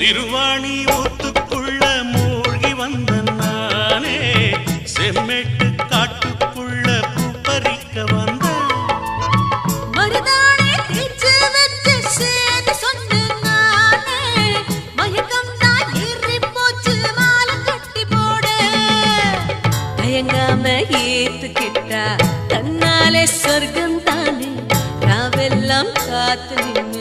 சிறுவாணி ஊத்துக்குள்ள மூழ்கி வந்த நானே செம்மேட்டு காட்டுக்குள்ள பூப்பறிக்க வந்த மருதாணி தேய்ச்சு வச்சு சேதி சொன்னேன் நானே. மயக்கம்தான் ஏறிப் போச்சு, மாலை கட்டி போடு. தயங்காம ஏத்துக்கிட்டா தன்னாலே சொர்க்கம் தானே ராவெல்லாம் காத்து நின்னு